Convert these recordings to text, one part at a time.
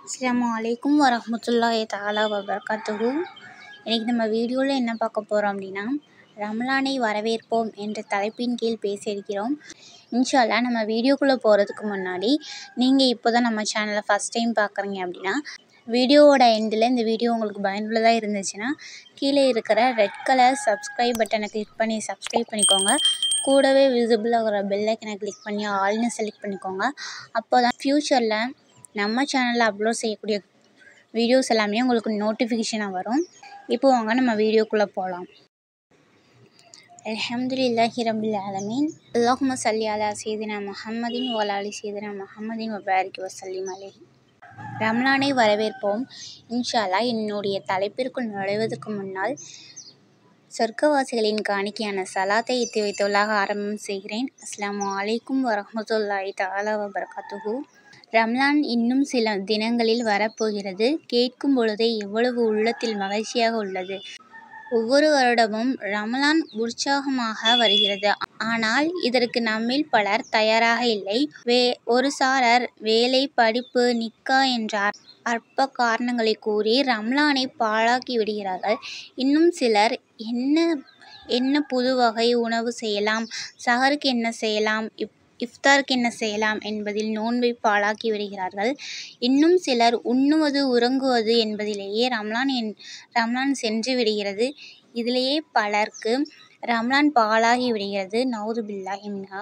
அஸ்ஸலாமு அலைக்கும் வரஹ்மத்துல்லாஹி தஆலா வபரகாத்துஹு இன்றைக்கி நம்ம வீடியோவில் என்ன பார்க்க போகிறோம் அப்படின்னா ரமலானை வரவேற்போம் என்ற தலைப்பின் கீழ் பேச இருக்கிறோம் இன்ஷா அல்லாஹ் நம்ம வீடியோக்குள்ளே போகிறதுக்கு முன்னாடி நீங்கள் இப்போ தான் நம்ம சேனலை ஃபஸ்ட் டைம் பார்க்குறீங்க அப்படின்னா வீடியோவோட எண்டில் இந்த வீடியோ உங்களுக்கு பயனுள்ளதாக இருந்துச்சுன்னா கீழே இருக்கிற ரெட் கலர் சப்ஸ்கிரைப் பட்டனை கிளிக் பண்ணி சப்ஸ்கிரைப் பண்ணிக்கோங்க கூடவே விசிபிள் ஆகிற பெல்லைக்கனை கிளிக் பண்ணி ஆல்னு செலக்ட் பண்ணிக்கோங்க அப்போ தான் ஃப்யூச்சரில் நம்ம சேனலில் அப்லோட் செய்யக்கூடிய வீடியோஸ் எல்லாமே உங்களுக்கு நோட்டிஃபிகேஷனாக வரும் இப்போ வாங்க நம்ம வீடியோக்குள்ளே போகலாம் அல்ஹம்துலில்லாஹி ரபில் ஆலமீன் அல்லாஹும சல்லி அலா சீதினா முஹம்மதின் வலாலி சீதினா முஹம்மதின் வபாரிக் வசல்லிம் அலைஹி ரம்லானை வரவேற்போம் இன்ஷா அல்லாஹ் என்னுடைய தலைப்பிற்குள் நுழைவதற்கு முன்னால் சொர்க்கவாசிகளின் காணிக்கையான சலாத்தை எத்தி வைத்துள்ளாக ஆரம்பம் செய்கிறேன் அஸ்ஸலாமு அலைக்கும் வரஹ்மத்துல்லாஹி தஆலா வபரகாத்துஹு ரம்லான் இன்னும் சில தினங்களில் வரப்போகிறது கேட்கும் பொழுதே எவ்வளவு உள்ளத்தில் மகிழ்ச்சியாக உள்ளது ஒவ்வொரு வருடமும் ரமலான் உற்சாகமாக வருகிறது ஆனால் இதற்கு நம்மில் பலர் தயாராக இல்லை வே ஒரு சாரர் வேலை படிப்பு நிக்கா என்ற அற்ப காரணங்களை கூறி ரம்லானை பாழாக்கி விடுகிறார்கள் இன்னும் சிலர் என்ன என்ன புது வகை உணவு செய்யலாம் சஹருக்கு என்ன செய்யலாம் இப் இஃப்தாருக்கு என்ன செய்யலாம் என்பதில் நோன்பை பாழாக்கி விடுகிறார்கள் இன்னும் சிலர் உண்ணுவது உறங்குவது என்பதிலேயே ரம்லான் என் ரம்லான் சென்று விடுகிறது இதிலேயே பலருக்கு ரம்லான் பாழாகி விடுகிறது நவுது பில்லாஹி மின்ஹா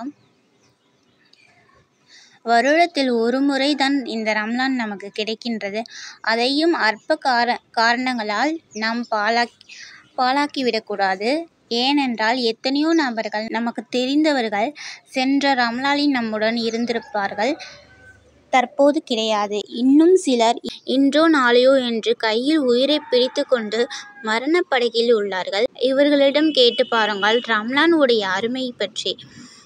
வருடத்தில் ஒரு முறை தான் இந்த ரம்லான் நமக்கு கிடைக்கின்றது அதையும் அற்ப கார காரணங்களால் நாம் பாழாக்கி பாழாக்கிவிடக்கூடாது ஏனென்றால் எத்தனையோ நபர்கள் நமக்கு தெரிந்தவர்கள் சென்ற ரம்லானில் நம்முடன் இருந்திருப்பார்கள் தற்போது கிடையாது இன்னும் சிலர் இன்றோ நாளையோ என்று கையில் உயிரை பிடித்து கொண்டு மரணப்படுகையில் உள்ளார்கள் இவர்களிடம் கேட்டு பாருங்கள் ரம்லான் உடைய அருமை பற்றி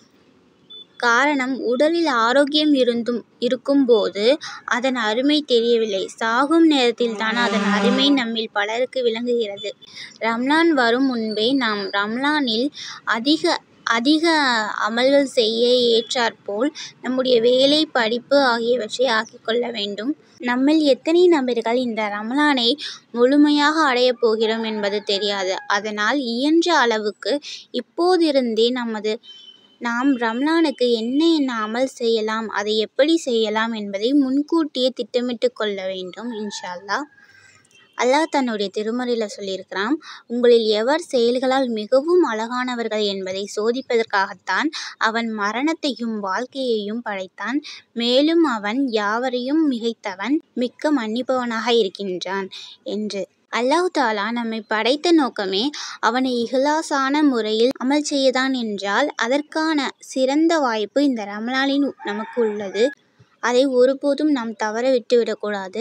காரணம் உடலில் ஆரோக்கியம் இருந்தும் இருக்கும்போது அதன் அருமை தெரியவில்லை சாகும் நேரத்தில் தான் அதன் அருமை நம்மில் பலருக்கு விளங்குகிறது ரம்லான் வரும் முன்பே நாம் ரம்லானில் அதிக அதிக அமல்கள் செய்ய ஏற்றாற்போல் நம்முடைய வேலை படிப்பு ஆகியவற்றை ஆக்கிக்கொள்ள வேண்டும் நம்மில் எத்தனை நபர்கள் இந்த ரமலானை முழுமையாக அடையப் போகிறோம் என்பது தெரியாது அதனால் இயன்ற அளவுக்கு இப்போதிருந்தே நமது நாம் ரம்லானுக்கு என்ன என்ன அமல் செய்யலாம் அதை எப்படி செய்யலாம் என்பதை முன்கூட்டியே திட்டமிட்டு கொள்ள வேண்டும் இன்ஷா அல்லாஹ் அல்லாஹ் தன்னுடைய திருமறையில் சொல்லியிருக்கிறான் உங்களில் எவர் செயல்களால் மிகவும் அழகானவர்கள் என்பதை சோதிப்பதற்காகத்தான் அவன் மரணத்தையும் வாழ்க்கையையும் படைத்தான் மேலும் அவன் யாவரையும் மிகைத்தவன் மிக்க மன்னிப்பவனாக இருக்கின்றான் என்று அல்லாஹ் தாலா நம்மை படைத்த நோக்கமே அவனை இஹ்லாசான முறையில் அமல் செய்யதான் என்றால் அதற்கான சிறந்த வாய்ப்பு இந்த ரமலானில் நமக்கு உள்ளது அதை ஒருபோதும் நாம் தவற விட்டுவிடக்கூடாது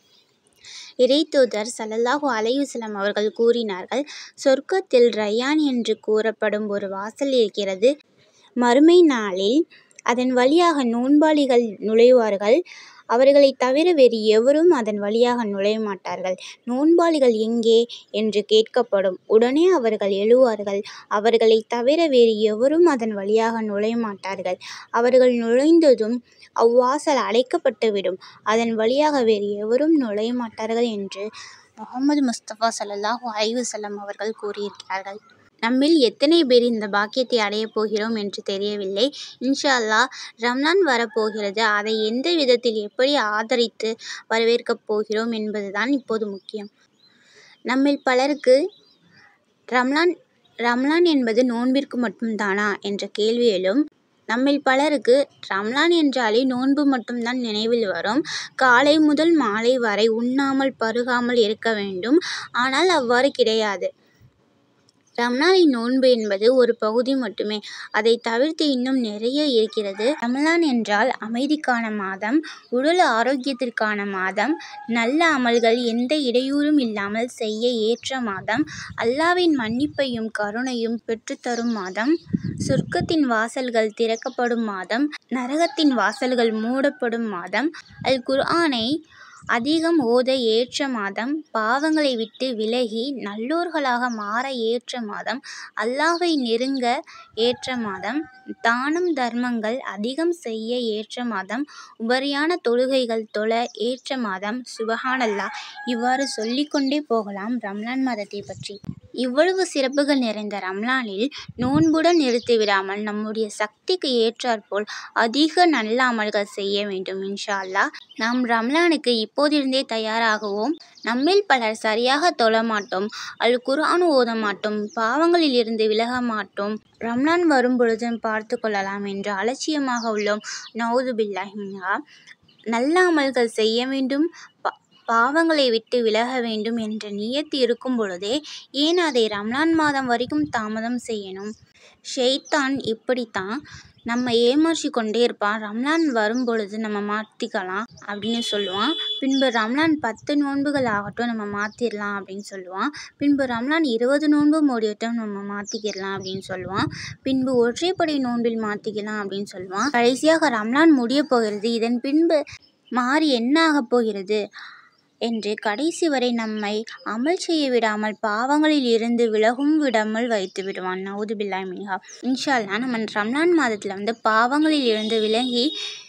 இறைத்தூதர் சல்லல்லாஹு அலையுசலம் அவர்கள் கூறினார்கள் சொர்க்கத்தில் ரயான் என்று கூறப்படும் ஒரு வாசல் இருக்கிறது மறுமை நாளில் அதன் வழியாக நோன்பாளிகள் நுழைவார்கள் அவர்களை தவிர வேறு எவரும் அதன் வழியாக நுழைய மாட்டார்கள் நோன்பாளிகள் எங்கே என்று கேட்கப்படும் உடனே அவர்கள் எழுவார்கள் அவர்களை தவிர வேறு எவரும் அதன் வழியாக நுழைய மாட்டார்கள் அவர்கள் நுழைந்ததும் அவ்வாசல் அடைக்கப்பட்டுவிடும் அதன் வழியாக வேறு எவரும் நுழைய மாட்டார்கள் என்று முகமது முஸ்தபா சல்லாஹூ அலைவசல்லம் அவர்கள் கூறியிருக்கிறார்கள் நம்மில் எத்தனை பேர் இந்த பாக்கியத்தை அடையப் போகிறோம் என்று தெரியவில்லை இன்ஷா அல்லாஹ் ரம்லான் வரப்போகிறது அதை எந்த விதத்தில் எப்படி ஆதரித்து வரவேற்கப் போகிறோம் என்பதுதான் இப்போது முக்கியம் நம்மில் பலருக்கு ரம்லான் ரம்லான் என்பது நோன்பிற்கு மட்டும்தானா என்ற கேள்வி எழும் நம்மில் பலருக்கு ரம்லான் என்றாலே நோன்பு மட்டும்தான் நினைவில் வரும் காலை முதல் மாலை வரை உண்ணாமல் பருகாமல் இருக்க வேண்டும் ஆனால் அவ்வாறு கிடையாது ரம்லானின் நோன்பு என்பது ஒரு பகுதி மட்டுமே அதை தவிர்த்து இன்னும் நிறைய இருக்கிறது ரமலான் என்றால் அமைதிக்கான மாதம் உடல் ஆரோக்கியத்திற்கான மாதம் நல்ல அமல்கள் எந்த இடையூறும் இல்லாமல் செய்ய ஏற்ற மாதம் அல்லாவின் மன்னிப்பையும் கருணையும் பெற்றுத்தரும் மாதம் சொர்க்கத்தின் வாசல்கள் திறக்கப்படும் மாதம் நரகத்தின் வாசல்கள் மூடப்படும் மாதம் அல் குர்ஆனை அதிகம் ஓத ஏற்ற மாதம் பாவங்களை விட்டு விலகி நல்லோர்களாக மாற ஏற்ற மாதம் அல்லாஹ்வை நெருங்க ஏற்ற மாதம் தானம் தர்மங்கள் அதிகம் செய்ய ஏற்ற மாதம் உபரியான தொழுகைகள் தொழ ஏற்ற மாதம் சுபஹானல்லாஹ் இவ்வாறு சொல்லிக்கொண்டே போகலாம் ரம்லான் மாதத்தை பற்றி இவ்வளவு சிறப்புகள் நிறைந்த ரம்லானில் நோன்புடன் நிறுத்திவிடாமல் நம்முடைய சக்திக்கு ஏற்றாற்போல் அதிக நல்ல அமல்கள் செய்ய வேண்டும் இன்ஷா அல்லாஹ் நாம் ரம்லானுக்கு இப்போதிருந்தே தயாராகுவோம் நம்மில் பலர் சரியாக தொழ மாட்டோம் அல் குர்ஆன் ஓத மாட்டோம் பாவங்களில் இருந்து விலக மாட்டோம் ரம்லான் வரும் பொழுது பார்த்து கொள்ளலாம் என்று அலட்சியமாக உள்ளோம் நவுது பில்லாஹி மின்ஹா நல்ல அமல்கள் செய்ய வேண்டும் பா பாவங்களை விட்டு விலக வேண்டும் என்ற நியத்து இருக்கும் பொழுதே ஏன் அதை ரம்லான் மாதம் வரைக்கும் தாமதம் செய்யணும் ஷெய்தான் இப்படித்தான் நம்ம ஏமாற்றி கொண்டே இருப்பான் ரம்லான் வரும் பொழுது நம்ம மாற்றிக்கலாம் அப்படின்னு சொல்லுவான் பின்பு ரம்லான் பத்து நோன்புகள் ஆகட்டும் நம்ம மாற்றிடலாம் அப்படின்னு சொல்லுவான் பின்பு ரம்லான் இருபது நோன்பு முடியட்டும் நம்ம மாற்றிக்கிடலாம் அப்படின்னு சொல்லுவான் பின்பு ஒற்றைப்படை நோன்பில் மாற்றிக்கலாம் அப்படின்னு சொல்லுவான் கடைசியாக ரம்லான் முடிய போகிறது இதன் பின்பு மாறி என்ன ஆகப் போகிறது என்று கடைசி வரை நம்மை அமல் செய்ய விடாமல் பாவங்களில் இருந்து விலகும் விடாமல் வைத்து விடுவான் நவுது பில்லாய் மின்ஹா இன்ஷா அல்லாஹ் நம்ம ரம்லான் மாதத்தில் வந்து பாவங்களில் இருந்து விலகி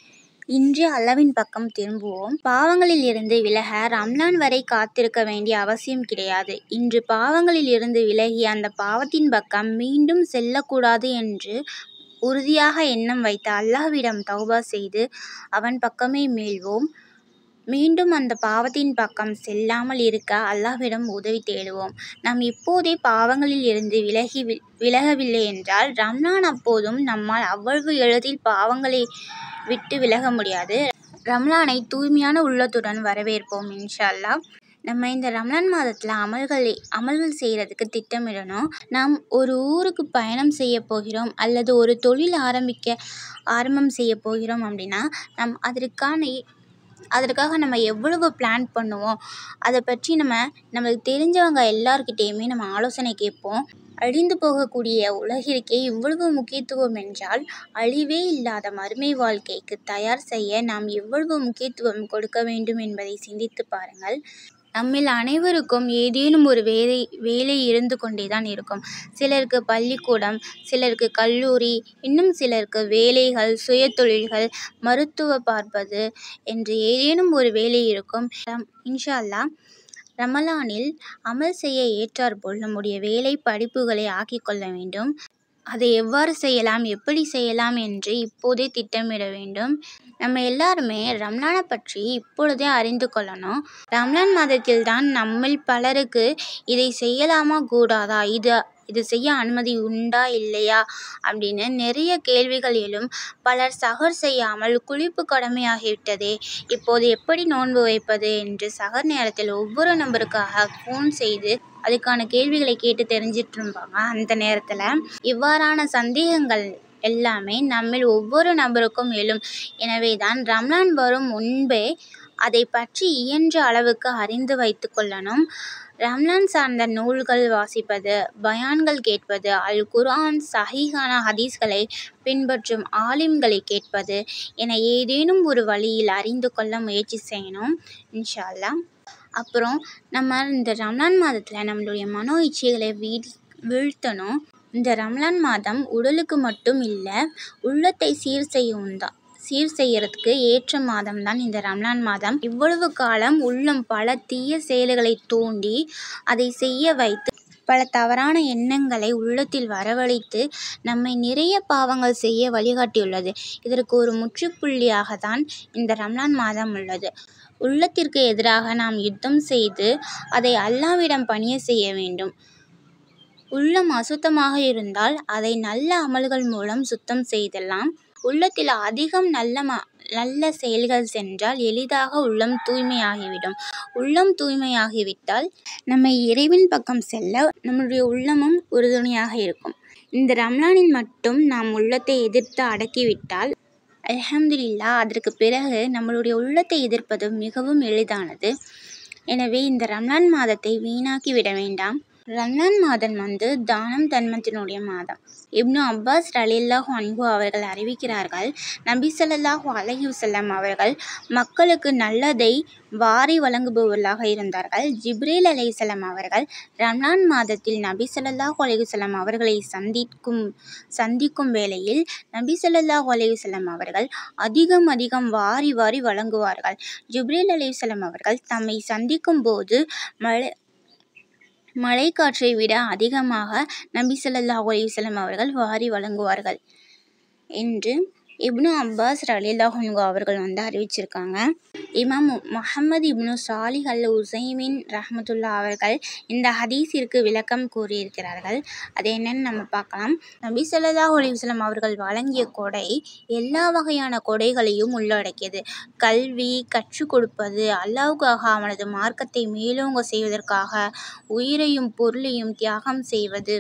இன்று அல்லாவின் பக்கம் திரும்புவோம் பாவங்களில் இருந்து விலக ரம்லான் வரை காத்திருக்க வேண்டிய அவசியம் கிடையாது இன்று பாவங்களில் இருந்து விலகி அந்த பாவத்தின் பக்கம் மீண்டும் செல்லக்கூடாது என்று உறுதியாக எண்ணம் வைத்த அல்லாஹ்விடம் தௌபா செய்து அவன் பக்கமே மீள்வோம் மீண்டும் அந்த பாவத்தின் பக்கம் செல்லாமல் இருக்க அல்லாஹ்விடம் உதவி தேடுவோம் நாம் இப்போதே பாவங்களில் இருந்து விலகி வி- விலகவில்லை என்றால் ரம்லான் அப்போதும் நம்மால் அவ்வளவு எளிதில் பாவங்களை விட்டு விலக முடியாது ரம்லானை தூய்மையான உள்ளத்துடன் வரவேற்போம் இன்ஷா அல்லாஹ் நம்ம இந்த ரம்லான் மாதத்தில் அமல்களை அமல்கள் செய்கிறதுக்கு திட்டமிடணும் நாம் ஒரு ஊருக்கு பயணம் செய்ய போகிறோம் அல்லது ஒரு தொழில் ஆரம்பிக்க ஆரம்பம் செய்ய போகிறோம் அப்படின்னா நம் அதற்கான அதற்காக நம்ம எவ்வளவு பிளான் பண்ணுவோம் அதை பற்றி நம்ம நம்மளுக்கு தெரிஞ்சவங்க எல்லார்கிட்டேயுமே நம்ம ஆலோசனை கேட்போம் அழிந்து போகக்கூடிய உலகிற்கே இவ்வளவு முக்கியத்துவம் என்றால் அழிவே இல்லாத மறுமை வாழ்க்கைக்கு தயார் செய்ய நாம் எவ்வளவு முக்கியத்துவம் கொடுக்க வேண்டும் என்பதை சிந்தித்து பாருங்கள் நம்மில் அனைவருக்கும் ஏதேனும் ஒரு வேலை வேலை இருந்து கொண்டே தான் இருக்கும் சிலருக்கு பள்ளிக்கூடம் சிலருக்கு கல்லூரி இன்னும் சிலருக்கு வேலைகள் சுயதொழில்கள் மருத்துவ பார்ப்பது என்று ஏதேனும் ஒரு வேலை இருக்கும் ரம்- இன்ஷா அல்லாஹ் ரமலானில் அமல் செய்ய ஏற்றாற்போல் நம்முடைய வேலை படிப்புகளை ஆக்கிக் கொள்ள வேண்டும் அதை எவ்வாறு செய்யலாம் எப்படி செய்யலாம் என்று இப்போதே திட்டமிட வேண்டும் நம்ம எல்லாருமே ரம்லானை பற்றி இப்பொழுதே அறிந்து கொள்ளணும் ரம்லான் மாதத்தில் தான் நம்மில் பலருக்கு இதை செய்யலாமா கூடாதா இது இது செய்ய அனுமதி உண்டா இல்லையா அப்படின்னு நிறைய கேள்விகள் எழும் பலர் சகர் செய்யாமல் குளிப்பு கடமையாகிவிட்டதே இப்போது எப்படி நோன்பு வைப்பது என்று சகர் நேரத்தில் ஒவ்வொரு நபருக்காக ஃபோன் செய்து அதுக்கான கேள்விகளை கேட்டு தெரிஞ்சிட்டு இருப்பாங்க அந்த நேரத்தில் இவ்வாறான சந்தேகங்கள் எல்லாமே நம்மில் ஒவ்வொரு நபருக்கும் எழும் எனவே தான் ரம்லான் வரும் முன்பே அதை பற்றி இயன்ற அளவுக்கு அறிந்து வைத்து கொள்ளணும் ரம்லான் சார்ந்த நூல்கள் வாசிப்பது பயான்கள் கேட்பது அல் குர்ஆன் சஹீஹான ஹதீஸ்களை பின்பற்றும் ஆலிம்களை கேட்பது என ஏதேனும் ஒரு வழியில் அறிந்து கொள்ள முயற்சி செய்யணும் இன்ஷா அல்லாஹ் அப்புறம் நம்ம இந்த ரம்லான் மாதத்தில் நம்மளுடைய மனோ இச்சைகளை வீழ் வீழ்த்தணும் இந்த ரம்லான் மாதம் உடலுக்கு மட்டும் இல்லை உள்ளத்தை சீர் செய்யவும் தான் சீர் செய்யறதுக்கு ஏற்ற மாதம் தான் இந்த ரம்லான் மாதம் இவ்வளவு காலம் உள்ளம் பல தீய செயல்களை தூண்டி அதை செய்ய வைத்து பல தவறான எண்ணங்களை உள்ளத்தில் வரவழைத்து நம்மை நிறைய பாவங்கள் செய்ய வழிகாட்டியுள்ளது இதற்கு ஒரு முற்றுப்புள்ளியாக தான் இந்த ரம்லான் மாதம் உள்ளது உள்ளத்திற்கு எதிராக நாம் யுத்தம் செய்து அதை அல்லாவிடம் பணிய செய்ய வேண்டும் உள்ளம் அசுத்தமாக இருந்தால் அதை நல்ல அமல்கள் மூலம் சுத்தம் செய்தலாம் உள்ளத்தில் அதிகம் நல்ல ம நல்ல செயல்கள் சென்றால் எளிதாக உள்ளம் தூய்மையாகிவிடும் உள்ளம் தூய்மையாகிவிட்டால் நம்மை இறைவின் பக்கம் செல்ல நம்முடைய உள்ளமும் உறுதுணையாக இருக்கும் இந்த ரம்லானில் மட்டும் நாம் உள்ளத்தை எதிர்த்து அடக்கிவிட்டால் அல்ஹம்துலில்லாஹ் அதற்கு பிறகு நம்மளுடைய உள்ளத்தை எதிர்ப்பது மிகவும் எளிதானது எனவே இந்த ரம்லான் மாதத்தை வீணாக்கி விட வேண்டாம் ரம்லான் மாதம் வந்து தானம் தர்மத்தினுடைய மாதம் இப்னு அப்பாஸ் ரலியல்லாஹு அன்ஹு அவர்கள் அறிவிக்கிறார்கள் நபி ஸல்லல்லாஹு அலைஹி வஸல்லம் அவர்கள் மக்களுக்கு நல்லதை வாரி வழங்குபவர்களாக இருந்தார்கள் ஜிப்ரீல் அலைஹிஸ்ஸலாம் அவர்கள் ரம்லான் மாதத்தில் நபி ஸல்லல்லாஹு அலைஹி வஸல்லம் அவர்களை சந்திக்கும் சந்திக்கும் வேளையில் நபி ஸல்லல்லாஹு அலைஹி வஸல்லம் அவர்கள் அதிகம் அதிகம் வாரி வாரி வழங்குவார்கள் ஜிப்ரீல் அலைஹிஸ்ஸலாம் அவர்கள் தம்மை சந்திக்கும் போது மழை மழைக்காற்றை விட அதிகமாக நபி ஸல்லல்லாஹு அலைஹி வஸல்லம் அவர்கள் வாரி வழங்குவார்கள் என்று இப்னு அப்பாஸ் ரலியல்லாஹு அன்ஹு அவர்கள் வந்து அறிவிச்சிருக்காங்க இமாம் முஹம்மது இப்னு சாலிஹ் அல் உசைமின் ரஹ்மத்துல்லா அவர்கள் இந்த ஹதீஸிற்கு விளக்கம் கூறியிருக்கிறார்கள் அது என்னன்னு நம்ம பார்க்கலாம் நபி ஸல்லல்லாஹு அலைஹி வஸல்லம் அவர்கள் வழங்கிய கொடை எல்லா வகையான கொடைகளையும் உள்ளடக்கியது கல்வி கற்றுக் கொடுப்பது அல்லாஹ்வுக்காக அவனது மார்க்கத்தை மேலோங்க செய்வதற்காக உயிரையும் பொருளையும் தியாகம் செய்வது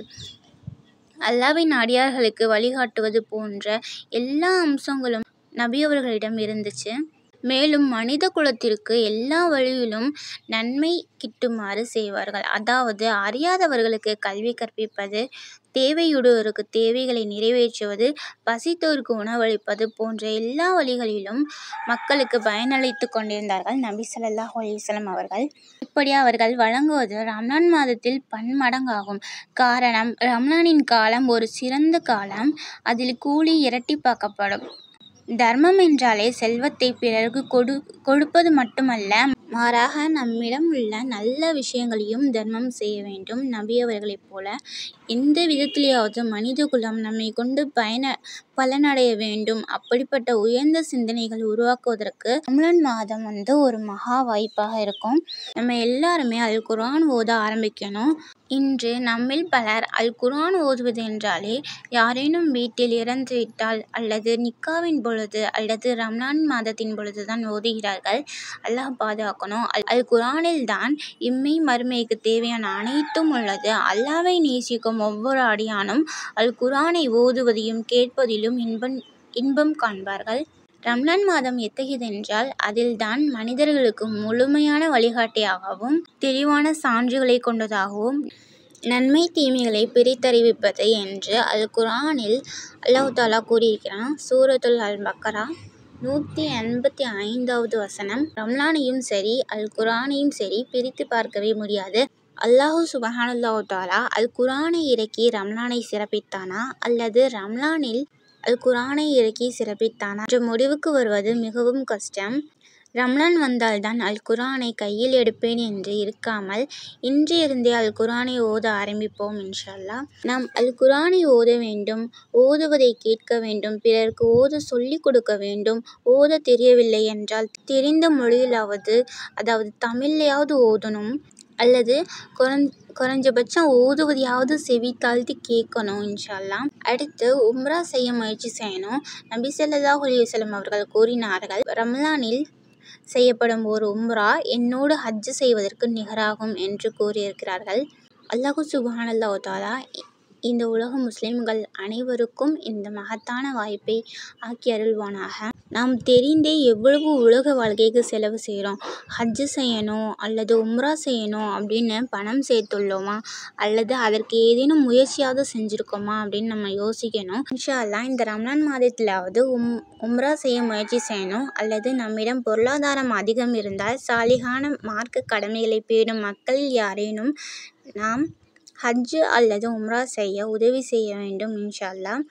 அல்லாஹ்வின் அடியார்களுக்கு வழிகாட்டுவது போன்ற எல்லா அம்சங்களும் நபி அவர்களிடம் இருந்துச்சு மேலும் மனித குலத்திற்கு எல்லா வழியிலும் நன்மை கிட்டுமாறு செய்வார்கள் அதாவது அறியாதவர்களுக்கு கல்வி கற்பிப்பது தேவையுடையோருக்கு தேவைகளை நிறைவேற்றுவது பசித்தோருக்கு உணவளிப்பது போன்ற எல்லா வழிகளிலும் மக்களுக்கு பயனளித்து கொண்டிருந்தார்கள் நபி ஸல்லல்லாஹு அலைஹி வஸல்லம் அவர்கள் இப்படி அவர்கள் வழங்குவது ரம்லான் மாதத்தில் பன்மடங்காகும் காரணம் ரம்லானின் காலம் ஒரு சிறந்த காலம் அதில் கூலி இரட்டிப்பாக்கப்படும் தர்மம் என்றாலே செல்வத்தை பிறருக்கு கொடு கொடுப்பது மட்டுமல்ல மாறாக நம்மிடம் உள்ள நல்ல விஷயங்களையும் தர்மம் செய்ய வேண்டும் நபி அவர்களைப் போல எந்த விதத்திலேயாவது மனித குலம் நம்மை கொண்டு பயன பலனடைய வேண்டும் அப்படிப்பட்ட உயர்ந்த சிந்தனைகள் உருவாக்குவதற்கு ரம்லான் மாதம் வந்து ஒரு மகா வாய்ப்பாக இருக்கும் நம்ம எல்லாருமே அல் குர்ஆன் ஓத ஆரம்பிக்கணும் இன்று நம்மில் பலர் அல் குர்ஆன் ஓதுவது என்றாலே யாரேனும் வீட்டில் இறந்துவிட்டால் அல்லது நிக்காவின் பொழுது அல்லது ரம்லான் மாதத்தின் பொழுது தான் ஓதுகிறார்கள் அல்லாஹ் பாதுகாக்கணும் அல் அல் குர்ஆனில் தான் இம்மை மறுமைக்கு தேவையான அனைத்தும் உள்ளது அல்லாஹ்வை நேசிக்கும் ஒவ்வொரு அடியானும் அல் குர்ஆனை ஓதுவதையும் கேட்பதிலும் இன்பம் இன்பம் காண்பார்கள் ரம்லான் மாதம் எத்தகையதென்றால் அதில்தான் மனிதர்களுக்கு முழுமையான வழிகாட்டியாகவும் தெளிவான சான்றுகளை கொண்டதாகவும் நன்மை தீமைகளை பிரித்தறிவிப்பது என்று அல் குர்ஆனில் அல்லாஹ் தாலா கூறியிருக்கிறான் சூரத்துல் அல் பக்கரா நூற்றி எண்பத்தி ஐந்தாவது வசனம் ரம்லானையும் சரி அல் குர்ஆனையும் சரி பிரித்து பார்க்கவே முடியாது அல்லாஹு சுபஹானல்லாஹு தாலா அல் குர்ஆனை இறக்கி ரம்லானை சிறப்பித்தானா அல்லது ரம்லானில் அல் குர்ஆனை இறக்கி சிறப்பித்தானா என்ற முடிவுக்கு வருவது மிகவும் கஷ்டம் ரம்லான் வந்தால்தான் அல் குர்ஆனை கையில் எடுப்பேன் என்று இருக்காமல் இன்றிருந்தே அல் குர்ஆனை ஓத ஆரம்பிப்போம் இன்ஷா அல்லாஹ் நாம் அல் குர்ஆனை ஓத வேண்டும் ஓதுவதை கேட்க வேண்டும் பிறருக்கு ஓத சொல்லிக் கொடுக்க வேண்டும் ஓத தெரியவில்லை என்றால் தெரிந்த மொழியிலாவது அதாவது தமிழ்லையாவது ஓதணும் அல்லது குறைஞ் குறைஞ்சபட்சம் ஓதுவதையாவது செவி தாழ்த்தி கேட்கணும் இன்ஷா அல்லாஹ் அடுத்து உம்ரா செய்ய முயற்சி செய்யணும் நபி ஸல்லல்லாஹு அலைஹி வஸல்லம் அவர்கள் கூறினார்கள் ரம்லானில் செய்யப்படும் ஒரு உம்ரா என்னோடு ஹஜ் செய்வதற்கு நிகராகும் என்று கூறியிருக்கிறார்கள் அல்லாஹு சுப்ஹானல்லாஹு தஆலா இந்த உலக முஸ்லிம்கள் அனைவருக்கும் இந்த மகத்தான வாய்ப்பை ஆக்கி அருள்வானாக நாம் தெரிந்தே எவ்வளவு உலக வாழ்க்கைக்கு செலவு செய்கிறோம் ஹஜ் செய்யணும் அல்லது உம்ரா செய்யணும் அப்படின்னு பணம் சேர்த்துள்ளோமா அல்லது அதற்கு ஏதேனும் முயற்சியாவது செஞ்சுருக்கோமா அப்படின்னு நம்ம யோசிக்கணும் இன்ஷா அல்லாஹ் இந்த ரம்லான் மாதத்திலாவது உம் உம்ரா செய்ய முயற்சி செய்யணும் அல்லது நம்மிடம் பொருளாதாரம் அதிகம் இருந்தால் சாலிகான மார்க்க கடமைகளை பேணும் மக்களில் யாரேனும் நாம் ஹஜ் அல்லது உம்ரா செய்ய உதவி செய்ய வேண்டும் இன்ஷா அல்லாஹ்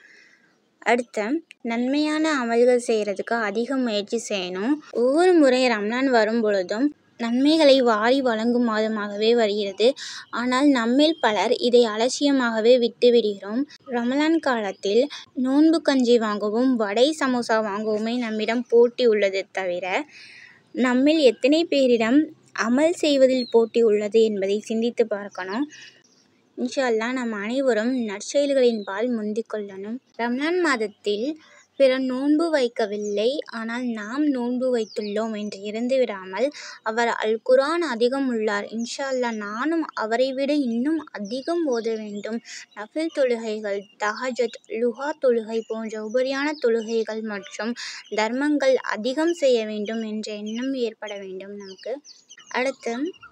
அடுத்த நன்மையான அமல்கள் செய்கிறதுக்கு அதிக முயற்சி செய்யணும் ஒவ்வொரு முறை ரம்லான் வரும் பொழுதும் நன்மைகளை வாரி வழங்கும் மாதமாகவே வருகிறது ஆனால் நம்மில் பலர் இதை அலட்சியமாகவே விட்டு விடுகிறோம் ரமலான் காலத்தில் நோன்பு கஞ்சி வாங்கவும் வடை சமோசா வாங்கவுமே நம்மிடம் போட்டி உள்ளது தவிர நம்மில் எத்தனை பேரிடம் அமல் செய்வதில் போட்டி உள்ளது என்பதை சிந்தித்து பார்க்கணும் இன்ஷா அல்லாஹ் நம் அனைவரும் நற்செயல்களின் பால் முந்திக் கொள்ளணும் ரம்லான் மாதத்தில் பிறர் நோன்பு வைக்கவில்லை ஆனால் நாம் நோன்பு வைத்துள்ளோம் என்று இருந்து விடாமல் அவர் அல் குர்ஆன் அதிகம் உள்ளார் இன்ஷா அல்லாஹ் நானும் அவரை விட இன்னும் அதிகம் ஓத வேண்டும் நஃபில் தொழுகைகள் தஹஜத் லுஹா தொழுகை போன்ற உபரியான தொழுகைகள் மற்றும் தர்மங்கள் அதிகம் செய்ய வேண்டும் என்ற எண்ணம் ஏற்பட வேண்டும் நமக்கு அடுத்து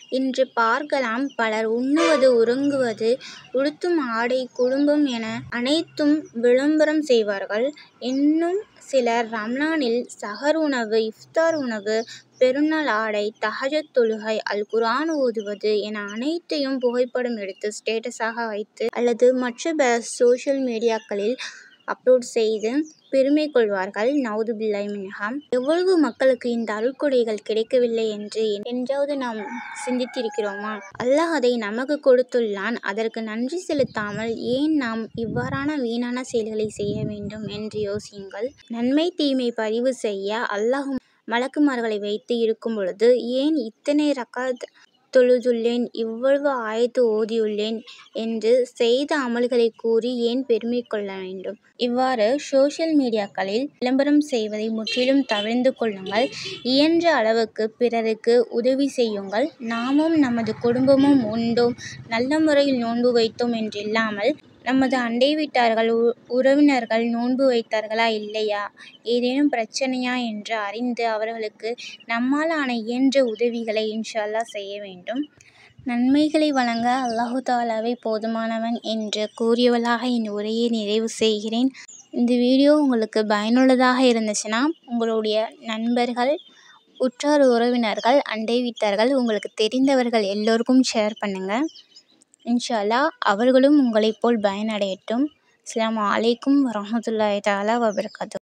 இன்று பார்க்கலாம் பலர் உண்ணுவது உறங்குவது உடுத்தும் ஆடை குடும்பம் என அனைத்தும் விளம்பரம் செய்வார்கள். இன்னும் சிலர் ரம்லானில் சஹர் உணவு இப்தார் உணவு பெருநாள் ஆடை தஹஜ்ஜத் தொழுகை அல் குர்ஆன் ஓதுவது என அனைத்தையும் புகைப்படம் எடுத்து ஸ்டேட்டஸாக வைத்து அல்லது மற்ற பல சோஷியல் மீடியாக்களில் அப்லோட் செய்து பெருமை கொள்வார்கள் நவுதுபில்லாஹி மின்ஹா. எவ்வளவு மக்களுக்கு இந்த அருட்கொடைகள் கிடைக்கவில்லை என்று என்றாவது நாம் சிந்தித்திருக்கிறோமா? அல்லாஹ் அதை நமக்கு கொடுத்துள்ளான் அதற்கு நன்றி செலுத்தாமல் ஏன் நாம் இவ்வாறான வீணான செயல்களை செய்ய வேண்டும் என்று யோசியுங்கள். நன்மை தீமை பதிவு செய்ய அல்லாஹ் மலக்குமார்களை வைத்து இருக்கும் பொழுது ஏன் இத்தனை ரகாத் தொழுதுள்ளேன் இவ்வளவு ஆயத்து ஓதியுள்ளேன் என்று செய்த அமல்களை கூறி ஏன் பெருமை கொள்ள வேண்டும். இவ்வாறு சோஷியல் மீடியாக்களில் விளம்பரம் செய்வதை முற்றிலும் தவிர்ந்து கொள்ளுங்கள். இயன்ற அளவுக்கு பிறருக்கு உதவி செய்யுங்கள். நாமும் நமது குடும்பமும் உண்டோம் நல்ல முறையில் நோன்பு வைத்தோம் என்றில்லாமல் நமது அண்டை வீட்டார்கள் உறவினர்கள் நோன்பு வைத்தார்களா இல்லையா ஏதேனும் பிரச்னையா என்று அறிந்து அவர்களுக்கு நம்மால் ஆன இயன்ற உதவிகளை இன்ஷா அல்லாஹ் செய்ய வேண்டும். நன்மைகளை வழங்க அல்லாஹ் தஆலாவே போதுமானவன் என்று கூறியவளாக என் உரையை நிறைவு செய்கிறேன். இந்த வீடியோ உங்களுக்கு பயனுள்ளதாக இருந்துச்சுன்னா உங்களுடைய நண்பர்கள் உற்றார் உறவினர்கள் அண்டை வீட்டார்கள் உங்களுக்கு தெரிந்தவர்கள் எல்லோருக்கும் ஷேர் பண்ணுங்க. இன்ஷா அல்லாஹ் அவர்களும் உங்களைப் போல் பயனடையட்டும். அஸ்ஸலாமு அலைக்கும் வரஹ்மத்துல்லாஹி தஆலா வபரகாத்துஹு.